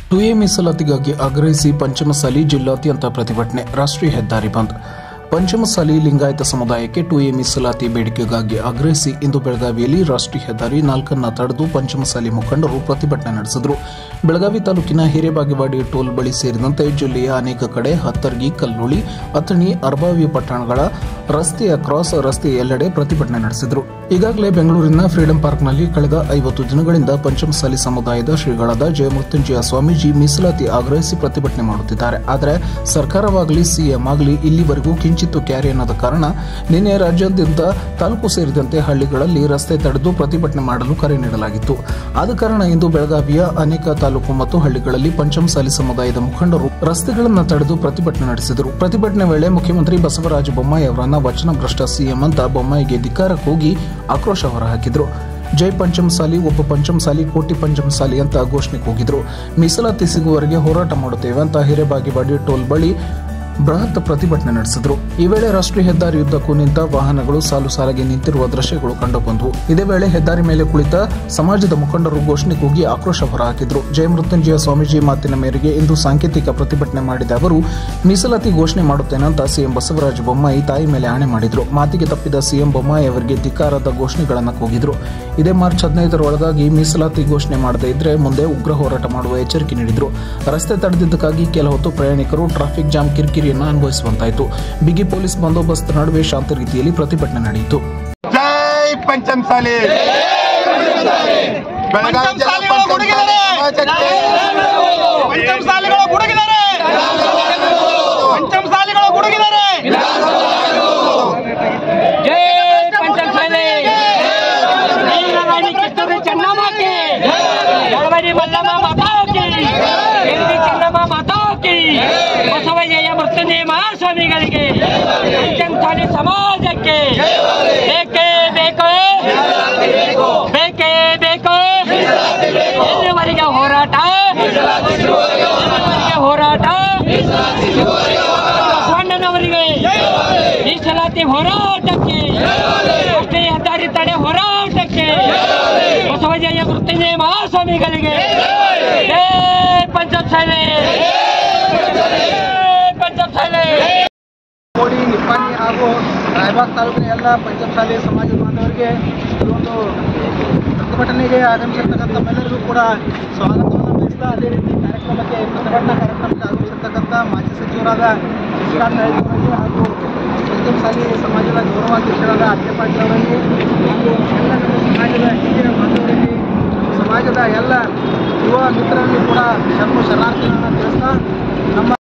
To A ಮೀಸಲಾತಿಗಾಗಿ ಆಗ್ರಹಿಸಿ ಪಂಚಮಸಾಲಿ ಜಿಲ್ಲಾದ್ಯಂತ ಪ್ರತಿಭಟನೆ ರಾಷ್ಟ್ರೀಯ ಹೆದ್ದಾರಿ ಬಂದ್ ಪಂಚಮಸಾಲಿ ಲಿಂಗಾಯತ ಸಮುದಾಯಕ್ಕೆ ಟು ಎ ಮೀಸಲಾತಿ ಬೇಡಿಕೆಗಾಗಿ ಆಗ್ರಹಿಸಿ ಇಂದು ಬೆಳಗಾವಿಯಲ್ಲಿ ರಾಷ್ಟ್ರೀಯ ಹೆದ್ದಾರಿ ನಾಲ್ಕನ್ನ ತಡೆದು ಪಂಚಮಸಾಲಿ ಮುಖಂಡರು ಪ್ರತಿಭಟನೆ ನಡೆಸಿದರು ಬೆಳಗಾವಿ ತಾಲೂಕಿನ ಹಿರೇಬಾಗೇವಾಡಿ ಟೋಲ್ ಬಳಿ ಸೇರಿದಂತೆ ಜಿಲ್ಲೆಯ ಅನೇಕ ಕಡೆ ಹತ್ತರ್ಗಿ ಕಲ್ಲುಳಿ ಅಥಣಿ ಅರ್ಬಾವಿ ಪಟ್ಟಣಗಳ ರಸ್ತೆಯ ಕ್ರಾಸ್ ರಸ್ತೆ ಎಲ್ಲೆಡೆ ಪ್ರತಿಭಟನೆ ನಡೆಸಿದರು ಈಗಾಗಲೇ ಬೆಂಗಳೂರಿನ ಫ್ರೀಡಂ ಪಾರ್ಕ್ನಲ್ಲಿ ಕಳೆದ ಐವತ್ತು ದಿನಗಳಿಂದ ಪಂಚಮಸಾಲಿ ಸಮುದಾಯದ ಶ್ರೀಗಳಾದ ಜಯಮೃತ್ಯುಂಜಯ ಸ್ವಾಮೀಜಿ ಮೀಸಲಾತಿ ಆಗ್ರಹಿಸಿ ಪ್ರತಿಭಟನೆ ಮಾಡುತ್ತಿದ್ದಾರೆ ಆದರೆ ಸರ್ಕಾರವಾಗಲಿ ಸಿಎಂ ಆಗಲಿ ಇಲ್ಲಿವರೆಗೂ ಕಿಂಚಿತ್ತು ಕ್ಯಾರಿ ಅನ್ನೋದ ಕಾರಣ ನಿನ್ನೆ ರಾಜ್ಯಾದ್ಯಂತ ತಾಲೂಕು ಸೇರಿದಂತೆ ಹಳ್ಳಿಗಳಲ್ಲಿ ರಸ್ತೆ ತಡೆದು ಪ್ರತಿಭಟನೆ ಮಾಡಲು ಕರೆ ನೀಡಲಾಗಿತ್ತು ಆದ ಕಾರಣ ಇಂದು ಬೆಳಗಾವಿಯ ಅನೇಕ ತಾಲೂಕು ಮತ್ತು ಹಳ್ಳಿಗಳಲ್ಲಿ ಪಂಚಮಸಾಲಿ ಸಮುದಾಯದ ಮುಖಂಡರು ರಸ್ತೆಗಳನ್ನು ತಡೆದು ಪ್ರತಿಭಟನೆ ನಡೆಸಿದರು ಪ್ರತಿಭಟನೆ ವೇಳೆ ಮುಖ್ಯಮಂತ್ರಿ ಬಸವರಾಜ ಬೊಮ್ಮಾಯಿ ಅವರನ್ನ ವಚನ ಭ್ರಷ್ಟ ಸಿಎಂ ಅಂತ ಬೊಮ್ಮಾಯಿಗೆ ಧಿಕ್ಕಾರ ಕೂಗಿ ಆಕ್ರೋಶ ಹೊರಹಾಕಿದ್ರು ಜೈ ಪಂಚಮಸಾಲಿ ಒಬ್ಬ ಪಂಚಮಸಾಲಿ ಕೋಟಿ ಪಂಚಮಸಾಲಿ ಅಂತ ಘೋಷಣೆ ಕೂಗಿದ್ರು ಮೀಸಲಾತಿ ಸಿಗುವವರೆಗೆ ಹೋರಾಟ ಮಾಡುತ್ತೇವೆ ಅಂತ ಹಿರೇಬಾಗೇವಾಡಿ ಟೋಲ್ ಬಳಿ ಬೃಹತ್ ಪ್ರತಿಭಟನೆ ನಡೆಸಿದ್ರು ಈ ವೇಳೆ ರಾಷ್ಟ್ರೀಯ ಹೆದ್ದಾರಿ ಉದ್ದಕ್ಕೂ ನಿಂತ ವಾಹನಗಳು ಸಾಲು ಸಾಲಾಗಿ ನಿಂತಿರುವ ದೃಶ್ಯಗಳು ಕಂಡುಬಂದವು ಇದೇ ವೇಳೆ ಹೆದ್ದಾರಿ ಮೇಲೆ ಕುಳಿತ ಸಮಾಜದ ಮುಖಂಡರು ಘೋಷಣೆ ಕೂಗಿ ಆಕ್ರೋಶ ಹೊರಹಾಕಿದ್ರು ಜಯಮೃತ್ಯುಂಜಯ ಸ್ವಾಮೀಜಿ ಮಾತಿನ ಮೇರೆಗೆ ಇಂದು ಸಾಂಕೇತಿಕ ಪ್ರತಿಭಟನೆ ಮಾಡಿದ ಅವರು ಮೀಸಲಾತಿ ಘೋಷಣೆ ಮಾಡುತ್ತೇನಂತ ಸಿಎಂ ಬಸವರಾಜ ಬೊಮ್ಮಾಯಿ ತಾಯಿ ಮೇಲೆ ಆಣೆ ಮಾಡಿದ್ರು ಮಾತಿಗೆ ತಪ್ಪಿದ ಸಿಎಂ ಬೊಮ್ಮಾಯಿ ಅವರಿಗೆ ಧಿಕ್ಕಾರದ ಘೋಷಣೆಗಳನ್ನು ಕೂಗಿದ್ರು ಇದೇ ಮಾರ್ಚ್ ಹದಿನೈದರ ಒಳಗಾಗಿ ಮೀಸಲಾತಿ ಘೋಷಣೆ ಮಾಡದೇ ಇದ್ರೆ ಮುಂದೆ ಉಗ್ರ ಹೋರಾಟ ಮಾಡುವ ಎಚ್ಚರಿಕೆ ನೀಡಿದ್ರು ರಸ್ತೆ ತಡೆದಿದ್ದಕ್ಕಾಗಿ ಕೆಲ ಹೊತ್ತು ಪ್ರಯಾಣಿಕರು ಟ್ರಾಫಿಕ್ ಜಾಮ್ ಕಿರಿಕಿರಿಯನ್ನು ಅನುಭವಿಸುವಂತಾಯಿತು ಬಿಗಿ ಪೊಲೀಸ್ ಬಂದೋಬಸ್ತ್ ನಡುವೆ ಶಾಂತ ರೀತಿಯಲ್ಲಿ ಪ್ರತಿಭಟನೆ ನಡೆಯಿತು ಜೈ ಪಂಚಮಸಾಲಿ ಬೆಳಗಾವಿ ಜಿಲ್ಲಾ ಪಂಚಮಸಾಲಿಗಳು ಗುಡುಗಿದ್ದಾರೆ. ಸಮಾಜಕ್ಕೆ ಪಂಚಮಸಾಲಿಗಳು ಗುಡುಗಿದ್ದಾರೆ ಪಂಚಮಸಾಲಿಗಳು ಗುಡುಗಿದ್ದಾರೆ ಜೈ ಪಂಚಮಸಾಲಿ ವೀರರಾಣಿ ಕಿತ್ತೂರು ಚೆನ್ನಮ್ಮಕ್ಕೆ ಜಳವಡಿ ಮಲ್ಲಮ್ಮ ಮಾತಾಕಿ ಎಲ್ವಿ ಚೆನ್ನಮ್ಮ ಮಾತಾಕಿ ಬಸವಯ್ಯ ಮೃತ್ಯುಂಜಯ ಮಹಾಸ್ವಾಮಿಗಳಿಗೆ ಪಂಚಮಸಾಲಿ ಸಮಾಜಕ್ಕೆ ಬೇಕೇ ಬೇಕು ಬೇಕೇ ಬೇಕು ಎಲ್ಲಿವರೆಗೆ ಹೋರಾಟ ಎಲ್ಲಿವರೆಗೆ ಹೋರಾಟ ಬಸವಣ್ಣನವರಿಗೆ ಮೀಸಲಾತಿ ಹೋರಾಟಕ್ಕೆ ರಾಷ್ಟ್ರೀಯ ಹೆದ್ದಾರಿ ತಡೆ ಹೋರಾಟಕ್ಕೆ ಬಸವಜಯ ಮೃತ್ಯುಂಜಯ ಮಹಾಸ್ವಾಮಿಗಳಿಗೆ ಜೈ ಪಂಚಮಸಾಲಿ ಜೈ ಪಂಚಮಸಾಲಿ ಕೋಡಿ ನಿಪ್ಪಾಣಿ ಹಾಗೂ ರಾಯಬಾಗ್ ತಾಲೂಕಿನ ಎಲ್ಲ ಪಂಚಮಸಾಲಿ ಸಮಾಜ ಬಾಂಧವರಿಗೆ ಈ ಒಂದು ಪ್ರತಿಭಟನೆಗೆ ಆಗಮಿಸಿರ್ತಕ್ಕಂಥ ಎಲ್ಲರಿಗೂ ಕೂಡ ಸ್ವಾಗತವನ್ನು ಬಯಸ್ತಾ ಅದೇ ರೀತಿ ಕಾರ್ಯಕ್ರಮಕ್ಕೆ ಪ್ರತಿಭಟನಾ ಕಾರ್ಯಕ್ರಮಕ್ಕೆ ಆಗಮಿಸಿರ್ತಕ್ಕಂಥ ಮಾಜಿ ಸಚಿವರಾದ ಶಶಿಕಾಂತ್ ನಾಯ್ಕ ಅವರಿಗೆ ಹಾಗೂ ಪಂಚಮಸಾಲಿ ಸಮಾಜದ ಗೌರವಾಧ್ಯಕ್ಷರಾದ ಅಜ್ಜೆ ಪಾಟೀಲ್ ಅವರಿಗೆ ಹಾಗೂ ಎಲ್ಲ ನಮ್ಮ ಸಮಾಜದ ಹಿರಿಯ ಬಾಂಧವರಿಗೆ ನಮ್ಮ ಸಮಾಜದ ಎಲ್ಲ ಯುವ ಮಿತ್ರರಲ್ಲಿ ಕೂಡ ಶರಣು ಶರಣಾರ್ಥಿಗಳನ್ನು ತಿಳಿಸ್ತಾ ನಮ್ಮ